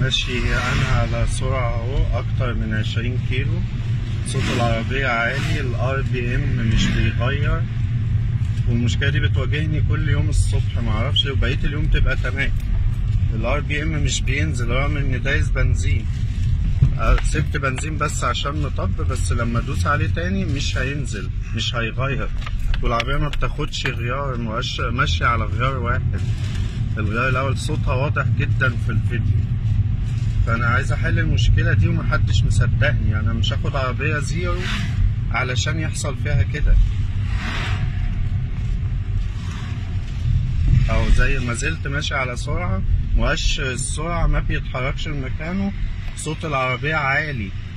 ماشي انا على سرعة اهو اكتر من عشرين كيلو صوت العربية عالي الار بي ام مش بيغير والمشكلة دي بتواجهني كل يوم الصبح معرفش وبقية اليوم تبقى تمام الار بي ام مش بينزل رغم ان دايس بنزين آه، سبت بنزين بس عشان مطب بس لما ادوس عليه تاني مش هينزل مش هيغير والعربية ما بتاخدش غيار مبقاش ماشية على غيار واحد الغيار الاول صوتها واضح جدا في الفيديو فانا عايز احل المشكلة دي ومحدش مصدقني انا مش هاخد عربية زيرو علشان يحصل فيها كده او زي ما زلت ماشي على سرعة مؤشر السرعة ما بيتحركش من مكانه صوت العربية عالي